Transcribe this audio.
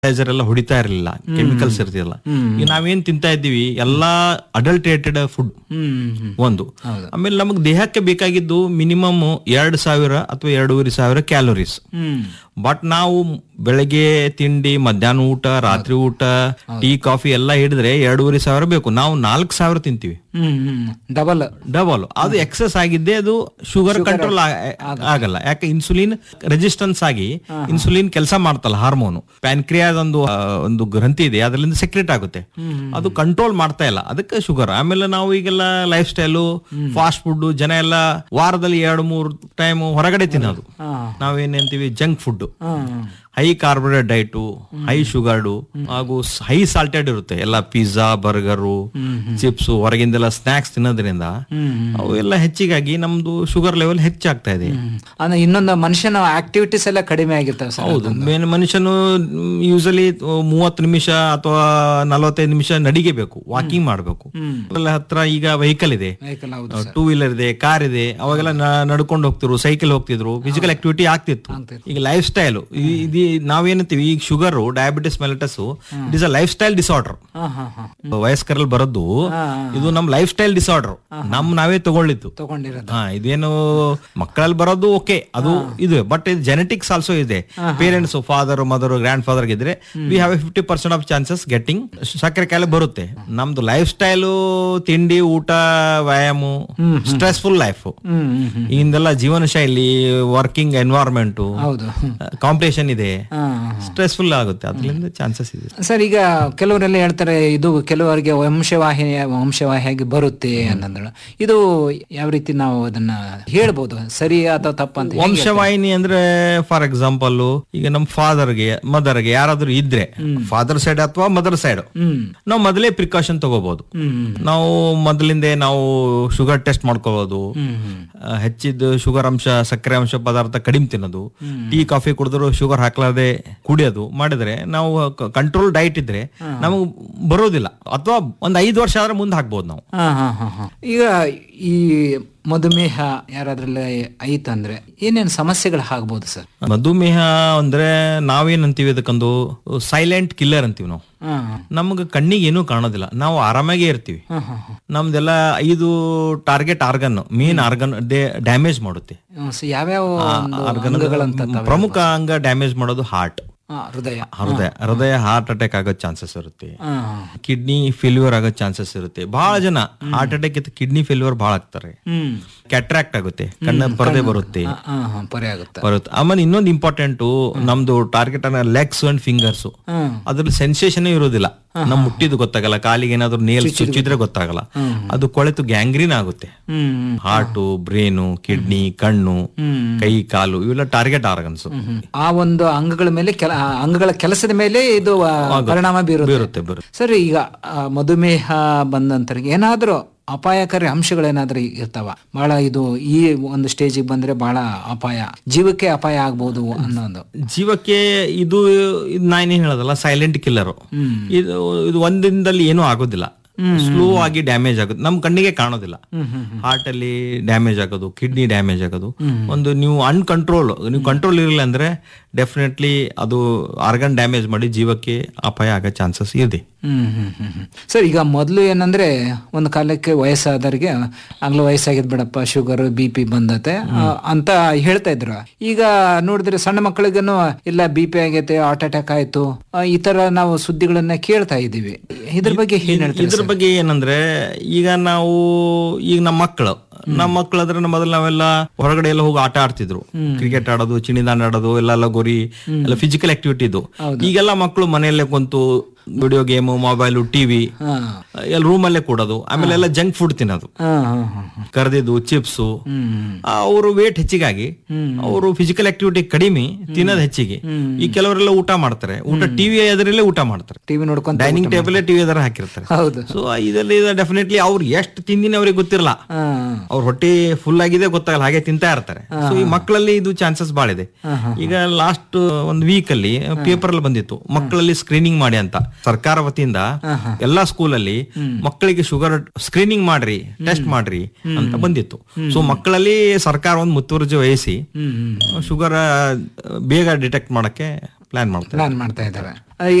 Fertiliser ಎಲ್ಲ ಹೊಡಿತಾ ಇರಲಿಲ್ಲ ಕೆಮಿಕಲ್ಸ್ ಇರ್ತಿಲ್ಲ ಈಗ ನಾವೇನ್ ತಿಂತಾ ಇದ್ದೀವಿ ಎಲ್ಲಾ ಅಡಲ್ಟ್ರೇಟೆಡ್ ಫುಡ್ ಹ್ಮ್ ಒಂದು ಆಮೇಲೆ ನಮಗೆ ದೇಹಕ್ಕೆ ಬೇಕಾಗಿದ್ದು ಮಿನಿಮಮ್ ಎರಡ್ ಸಾವಿರ ಅಥವಾ ಎರಡೂವರೆ ಸಾವಿರ ಕ್ಯಾಲೋರೀಸ್ ಹ್ಮ್ ಬಟ್ ನಾವು ಬೆಳಗ್ಗೆ ತಿಂಡಿ ಮಧ್ಯಾಹ್ನ ಊಟ ರಾತ್ರಿ ಊಟ ಟೀ ಕಾಫಿ ಎಲ್ಲ ಹಿಡಿದ್ರೆ ಎರಡೂವರೆ ಸಾವಿರ ಬೇಕು ನಾವು ನಾಲ್ಕು ಸಾವಿರ ತಿಂತೀವಿ ಹ್ಮ್ ಹ್ಮ್ ಡಬಲ್ ಡಬಲ್ ಅದು ಎಕ್ಸಸ್ ಆಗಿದ್ದೆ ಅದು ಶುಗರ್ ಕಂಟ್ರೋಲ್ ಆಗಲ್ಲ ಯಾಕೆ ಇನ್ಸುಲಿನ್ ರೆಸಿಸ್ಟೆನ್ಸ್ ಆಗಿ ಇನ್ಸುಲಿನ್ ಕೆಲಸ ಮಾಡ್ತಲ್ಲ ಹಾರ್ಮೋನ್ ಪ್ಯಾನ್ಕ್ರಿಯಾದ ಒಂದು ಆ, ಒಂದು ಗ್ರಂಥಿ ಇದೆ ಅದರಿಂದ ಸೆಕ್ರೆಟ್ ಆಗುತ್ತೆ ಅದು ಕಂಟ್ರೋಲ್ ಮಾಡ್ತಾ ಇಲ್ಲ ಅದಕ್ಕೆ ಶುಗರ್ ಆಮೇಲೆ ನಾವು ಈಗೆಲ್ಲ ಲೈಫ್ ಸ್ಟೈಲು ಫಾಸ್ಟ್ ಫುಡ್ ಜನ ಎಲ್ಲ ವಾರದಲ್ಲಿ ಎರಡು ಮೂರು ಟೈಮ್ ಹೊರಗಡೆ ತಿನ್ನೋದು ನಾವೇನಂತೀವಿ junk food high carbohydrate diet high sugared ಹಾಗೂ ಹೈ ಸಾಲ್ಟೆಡ್ ಇರುತ್ತೆ ಎಲ್ಲ ಪಿಜ್ಜಾ ಬರ್ಗರು ಚಿಪ್ಸ್ ಹೊರಗಿಂದೆಲ್ಲ ಸ್ನಾಕ್ಸ್ ತಿನ್ನೋದ್ರಿಂದ ಅವು ಎಲ್ಲ ಹೆಚ್ಚಿಗಾಗಿ ನಮ್ದು ಶುಗರ್ ಲೆವೆಲ್ ಹೆಚ್ಚಾಗ್ತಾ ಇದೆ ಅಂದ್ರೆ ಇನ್ನೊಂದು ಮನುಷ್ಯನ ಆಕ್ಟಿವಿಟೀಸ್ ಎಲ್ಲ ಕಡಿಮೆ ಆಗಿರ್ತವೆ ಸರ್ ಹೌದು ಮೇನ್ ಮನುಷ್ಯನು ಯೂಸಲಿ ಮೂವತ್ತು ನಿಮಿಷ ಅಥವಾ ನಲವತ್ತೈದು ನಿಮಿಷ ನಡಿಗೆಬೇಕು ವಾಕಿಂಗ್ ಮಾಡಬೇಕು ಹತ್ರ ಈಗ ವೆಹಿಕಲ್ ಇದೆ ವೆಹಿಕಲ್ ಹೌದು ಟೂ ವೀಲರ್ ಇದೆ ಕಾರ್ ಇದೆ ಅವಾಗೆಲ್ಲ ನ- ನಡ್ಕೊಂಡು ಹೋಗ್ತಿದ್ರು ಸೈಕಲ್ ಹೋಗ್ತಿದ್ರು ಫಿಸಿಕಲ್ ಆಕ್ಟಿವಿಟಿ ಆಗ್ತಿತ್ತು ಈಗ ಲೈಫ್ ಸ್ಟೈಲ್ ಇದು ನಾವೇನಂತೀವಿ ಈಗ sugar diabetes mellitus it is a life style disorder ಹಾ ಹಾ ಹಾ ವಯಸ್ಕರಲ್ಲಿ ಬರೋದು ಇದು ನಮ್ ಲೈಫ್ ಸ್ಟೈಲ್ ಡಿಸಾರ್ಡರ್ ನಮ್ ನಾವೇ ತಗೊಳ್ಳಿತ್ತು ತಗೊಂಡಿರೋದು ಹಾ ಇದೇನು ಮಕ್ಕಳಲ್ಲಿ ಬರೋದು ಓಕೆ ಅದು ಇದು ಬಟ್ ಇದು ಜೆನೆಟಿಕ್ಸ್ ಆಲ್ಸೋ ಇದೆ parents father mother grand father ಇದ್ರೆ we have a fifty percent of chances getting ಸಕ್ಕರೆ ಕಾಯಿಲೆ ಬರುತ್ತೆ ನಮ್ದು ಲೈಫ್ ಸ್ಟೈಲು ತಿಂಡಿ ಊಟ ವ್ಯಾಯಾಮ ಸ್ಟ್ರೆಸ್ಫುಲ್ ಲೈಫ್ ಹ್ಮ್ ಹ್ಮ್ ಹ್ಮ್ ಇಂದೆಲ್ಲ ಜೀವನ ಶೈಲಿ ವರ್ಕಿಂಗ್ ಎನ್ವೈರ್ಮೆಂಟ್ ಹೌದು ಕಾಂಪಿಟೇಷನ್ ಇದೆ ಹಾ ಸ್ಟ್ರೆಸ್ಫುಲ್ ಆಗುತ್ತೆ ಅದರಿಂದ ಚಾನ್ಸಸ್ ಇದೆ ಸರ್ ಈಗ ಕೆಲವರೆಲ್ಲ ಹೇಳ್ತಾರೆ ಇದು ಕೆಲವರಿಗೆ ವಂಶವಾಹಿನಿ ವಂಶವಾಹಿಯಾಗಿ ಬರುತ್ತೆ ಅನ್ನೋದು ಇದು ಯಾವ ರೀತಿ ನಾವು ಅದನ್ನ ಹೇಳ್ಬೋದು ಸರಿ ಅಥವಾ ತಪ್ಪ ಅಂತ ಹೇಗೆ? ವಂಶವಾಹಿನಿ ಅಂದ್ರೆ ಫಾರ್ ಎಕ್ಸಾಂಪಲ್ ಈಗ ನಮ್ ಫಾದರ್ಗೆ ಮದರ್ಗೆ ಯಾರಾದ್ರೂ ಇದ್ರೆ ಫಾದರ್ ಸೈಡ್ ಅಥವಾ ಮದರ್ ಸೈಡ್ ಹ್ಮ್ ನಾವು ಮೊದಲೇ ಪ್ರಿಕಾಷನ್ ತಗೋಬಹುದು ಹ್ಮ್ ನಾವು ಮೊದಲಿಂದೆ ನಾವು ಶುಗರ್ ಟೆಸ್ಟ್ ಮಾಡ್ಕೋಬಹುದು ಹ್ಮ್ ಹ್ಮ್ ಆ, ಹೆಚ್ಚಿದ ಶುಗರ್ ಅಂಶ ಸಕ್ಕರೆ ಅಂಶ ಪದಾರ್ಥ ಕಡಿಮೆ ತಿನ್ನೋದು ಟೀ ಕಾಫಿ ಕುಡಿದ್ರು ಶುಗರ್ ಹಾಕ್ಲಾರ್ದೆ ಕುಡಿಯೋದು ಮಾಡಿದ್ರೆ ನಾವು ಕಂಟ್ರೋಲ್ ಡೈಟ್ ಇದ್ರೆ ನಮಗೆ ಬರೋದಿಲ್ಲ ಅಥವಾ ಒಂದ್ ಐದು ವರ್ಷ ಆದ್ರೆ ಮುಂದೆ ಹಾಕ್ಬೋದು ನಾವು ಹಾ ಹಾ ಹಾ ಹಾ ಈಗ ಈ ಮಧುಮೇಹ ಯಾರಾದ್ರಲ್ಲಿ ಐತಂದ್ರೆ ಏನೇನು ಸಮಸ್ಯೆಗಳು ಆಗ್ಬೋದು ಸರ್ ಮಧುಮೇಹ ಅಂದ್ರೆ ನಾವೇನ್ ಅಂತೀವಿ ಅದಕ್ಕೊಂದು ಸೈಲೆಂಟ್ ಕಿಲ್ಲರ್ ಅಂತೀವಿ ನಾವು ಹಾ ನಮ್ಗೆ ಕಣ್ಣಿಗೆ ಏನೂ ಕಾಣೋದಿಲ್ಲ ನಾವು ಆರಾಮಾಗೇ ಇರ್ತೀವಿ ಹಾ ಹಾ ಹಾ ನಮ್ದೆಲ್ಲ ಐದು target organ main organ damage ಮಾಡುತ್ತೆ ಹ್ಮ್, ಸೊ ಯಾವ್ಯಾವ ಒಂದು ಆರ್ಗನ್ ಅಂಗಗಳಂತ ತಾವು ಪ್ರಮುಖ ಅಂಗ ಡ್ಯಾಮೇಜ್ ಮಾಡೋದು ಹಾರ್ಟ್ ಹಾ, ಹೃದಯ ಹೃದಯ ಹೃದಯ ಹಾರ್ಟ್ ಅಟ್ಯಾಕ್ ಆಗೋ ಚಾನ್ಸಸ್ ಇರುತ್ತೆ ಹಾ ಕಿಡ್ನಿ ಫೇಲ್ಯೂರ್ ಆಗೋ ಚಾನ್ಸಸ್ ಇರುತ್ತೆ ಬಹಳ ಜನ ಹಾರ್ಟ್ ಅಟ್ಯಾಕ್ ಇತ್ತು ಕಿಡ್ನಿ ಫೇಲ್ಯೂರ್ ಬಹಳ ಆಗ್ತಾರೆ ಹ್ಮ್ ಕ್ಯಾಟ್ರಾಕ್ಟ್ ಆಗುತ್ತೆ ಕಣ್ಣ ಪರದೆ ಬರುತ್ತೆ ಹಾ, ಹಾ ಹಾ ಪರಿ ಆಗುತ್ತೆ ಬರುತ್ತೆ ಆಮೇಲೆ ಇನ್ನೊಂದು ಇಂಪಾರ್ಟೆಂಟ್ ನಮ್ದು ಟಾರ್ಗೆಟ್ ಅನ್ನ ಲೆಗ್ಸ್ ಅಂಡ್ ಫಿಂಗರ್ಸ್ ಹ್ಮ್ ಅದ್ರಲ್ಲಿ ಸೆನ್ಸೇಷನ್ ಇರೋದಿಲ್ಲ ನಮ್ ಮುಟ್ಟಿದ್ದು ಗೊತ್ತಾಗಲ್ಲ ಕಾಲಿಗೆ ಏನಾದ್ರು ನೇಲ್ ಚುಚ್ಚಿದ್ರೆ ಗೊತ್ತಾಗಲ್ಲ ಅದು ಕೊಳೆತು ಗ್ಯಾಂಗ್ರೀನ್ ಆಗುತ್ತೆ ಹ್ಮ್ ಹಾರ್ಟು ಬ್ರೇನು ಕಿಡ್ನಿ ಕಣ್ಣು ಕೈ ಕಾಲು ಇವೆಲ್ಲ ಟಾರ್ಗೆಟ್ ಆರ್ಗನ್ಸ್ ಹ್ಮ್. ಆ ಒಂದು ಅಂಗಗಳ ಮೇಲೆ ಕೆಲ ಆ ಅಂಗಗಳ ಕೆಲಸದ ಮೇಲೆ ಇದು ಆ, ಪರಿಣಾಮ ಬೀರುತ್ತೆ ಬರುತ್ತೆ ಬರುತ್ತೆ ಸರ್ ಈಗ ಆ, ಮಧುಮೇಹ ಬಂದಂತರಿಗೆ ಏನಾದ್ರೂ ಅಪಾಯಕಾರಿ ಅಂಶಗಳೇನಾದ್ರೂ ಇರ್ತಾವ ಬಹಳ ಇದು ಈ ಒಂದು ಸ್ಟೇಜಿಗೆ ಬಂದ್ರೆ ಬಹಳ ಅಪಾಯ ಜೀವಕ್ಕೆ ಅಪಾಯ ಆಗ್ಬೋದು ಅನ್ನೋದು ಜೀವಕ್ಕೆ ಇದು ಇದು ನಾನೇನ್ ಹೇಳೋದಲ್ಲ ಸೈಲೆಂಟ್ ಕಿಲ್ಲರ್ ಹ್ಮ್ ಇದು ಇದು ಒಂದಿನದಲ್ಲಿ ಏನೂ ಆಗೋದಿಲ್ಲ ಸ್ಲೋ ಆಗಿ ಡ್ಯಾಮೇಜ್ ಆಗುತ್ತೆ ನಮ್ ಕಣ್ಣಿಗೆ ಕಾಣೋದಿಲ್ಲ ಹ್ಮ್ ಹ್ಮ್ ಹಾರ್ಟ್ ಅಲ್ಲಿ ಡ್ಯಾಮೇಜ್ ಆಗೋದು ಕಿಡ್ನಿ ಡ್ಯಾಮೇಜ್ ಆಗೋದು ಒಂದು ನೀವು ಅನ್ಕಂಟ್ರೋಲ್ ನೀವು ಕಂಟ್ರೋಲ್ ಇರಲಿಲ್ಲ ಅಂದ್ರೆ ಡೆಫಿನೆಟ್ಲಿ ಅದು ಆರ್ಗನ್ ಡ್ಯಾಮೇಜ್ ಮಾಡಿ ಜೀವಕ್ಕೆ ಅಪಾಯ ಆಗೋ ಚಾನ್ಸಸ್ ಇದೆ ಹ್ಮ್ ಹ್ಮ್ ಹ್ಮ್ ಹ್ಮ್. ಸರ್ ಈಗ ಮೊದಲು ಏನಂದ್ರೆ ಒಂದು ಕಾಲಕ್ಕೆ ವಯಸ್ಸಾದವ್ರಿಗೆ ಆಗ್ಲೂ ವಯಸ್ಸಾಗಿದ್ ಬಿಡಪ್ಪ ಶುಗರ್ ಬಿ ಪಿ ಬಂದತೆ ಆ, ಅಂತ ಹೇಳ್ತಾ ಇದ್ರು ಈಗ ನೋಡಿದ್ರೆ ಸಣ್ಣ ಮಕ್ಕಳಿಗೇನು ಇಲ್ಲ ಬಿ ಪಿ ಆಗೈತೆ ಹಾರ್ಟ್ ಅಟ್ಯಾಕ್ ಆಯ್ತು ಆ, ಈ ತರ ನಾವು ಸುದ್ದಿಗಳನ್ನ ಕೇಳ್ತಾ ಇದೀವಿ ಇದ್ರ ಬಗ್ಗೆ ಏನ್ ಹೇಳ್ತೀರಿ ಇದ್ರ ಬಗ್ಗೆ ಏನಂದ್ರೆ ಈಗ ನಾವು ಈಗ ನಮ್ಮ ಮಕ್ಕಳು ನಮ್ಮ ಮಕ್ಕಳು ಅದ್ರ ಮೊದಲು ನಾವೆಲ್ಲ ಹೊರಗಡೆ ಎಲ್ಲ ಹೋಗಿ ಆಟ ಆಡ್ತಿದ್ರು ಕ್ರಿಕೆಟ್ ಆಡೋದು ಚಿಣಿದಾಂಡ್ ಆಡೋದು ಎಲ್ಲ ಲಗೋರಿ ಎಲ್ಲ ಫಿಸಿಕಲ್ ಆಕ್ಟಿವಿಟಿ ಇದು ಈಗೆಲ್ಲ ಮಕ್ಕಳು ಮನೆಯಲ್ಲೇ ಕುಂತು ವಿಡಿಯೋ ಗೇಮ್ ಮೊಬೈಲ್ ಟಿವಿ ಹಾ ಎಲ್ಲ ರೂಮಲ್ಲೇ ಕೂಡೋದು ಆಮೇಲೆ ಎಲ್ಲ ಜಂಕ್ ಫುಡ್ ತಿನ್ನೋದು ಹಾ ಹಾ ಹಾ ಹಾ. ಕರ್ದಿದ್ದು ಚಿಪ್ಸು ಹ್ಮ್ ಅವರು ವೇಟ್ ಹೆಚ್ಚಿಗಾಗಿ ಅವರು ಫಿಸಿಕಲ್ ಆಕ್ಟಿವಿಟಿ ಕಡಿಮೆ ತಿನ್ನೋದು ಹೆಚ್ಚಿಗೆ ಈ ಕೆಲವರೆಲ್ಲ ಊಟ ಮಾಡ್ತಾರೆ ಊಟ ಟಿವಿ ಎದುರಲ್ಲೇ ಊಟ ಮಾಡ್ತಾರೆ ಟಿವಿ ನೋಡ್ಕೊಂತ ಡೈನಿಂಗ್ ಟೇಬಲ್ ಟಿವಿ ಎದುರು ಹಾಕಿರ್ತಾರೆ ಹೌದು ಸೊ ಇದರಲ್ಲಿ ಡೆಫಿನೆಟ್ಲಿ ಅವ್ರು ಎಷ್ಟು ತಿಂದಿನ ಅವ್ರಿಗೆ ಗೊತ್ತಿರಲ್ಲ ಹಾ ಅವ್ರ ಹೊಟ್ಟೆ ಫುಲ್ ಆಗಿದೆ ಗೊತ್ತಾಗಲ್ಲ ಹಾಗೆ ತಿಂತಾ ಇರ್ತಾರೆ ಸೊ ಈ ಮಕ್ಕಳಲ್ಲಿ ಇದು ಚಾನ್ಸಸ್ ಬಾಳ ಇದೆ ಈಗ ಲಾಸ್ಟ್ ಒಂದು ವೀಕ್ ಅಲ್ಲಿ ಪೇಪರ್ ಅಲ್ಲಿ ಬಂದಿತ್ತು ಮಕ್ಕಳಲ್ಲಿ ಸ್ಕ್ರೀನಿಂಗ್ ಮಾಡಿ ಅಂತ ಸರ್ಕಾರ ವತಿಯಿಂದ ಎಲ್ಲಾ ಸ್ಕೂಲಲ್ಲಿ ಮಕ್ಕಳಿಗೆ ಶುಗರ್ ಸ್ಕ್ರೀನಿಂಗ್ ಮಾಡ್ರಿ ಟೆಸ್ಟ್ ಮಾಡ್ರಿ ಅಂತ ಬಂದಿತ್ತು ಸೊ ಮಕ್ಕಳಲ್ಲಿ ಸರ್ಕಾರ ಒಂದು ಮುತುವರ್ಜಿ ವಹಿಸಿ ಹ್ಮ್ ಹ್ಮ್ ಶುಗರ್ ಬೇಗ ಡಿಟೆಕ್ಟ್ ಮಾಡಕ್ಕೆ ಪ್ಲಾನ್ ಮಾಡ್ತಾರೆ ಪ್ಲಾನ್ ಮಾಡ್ತಾ ಇದ್ದಾರೆ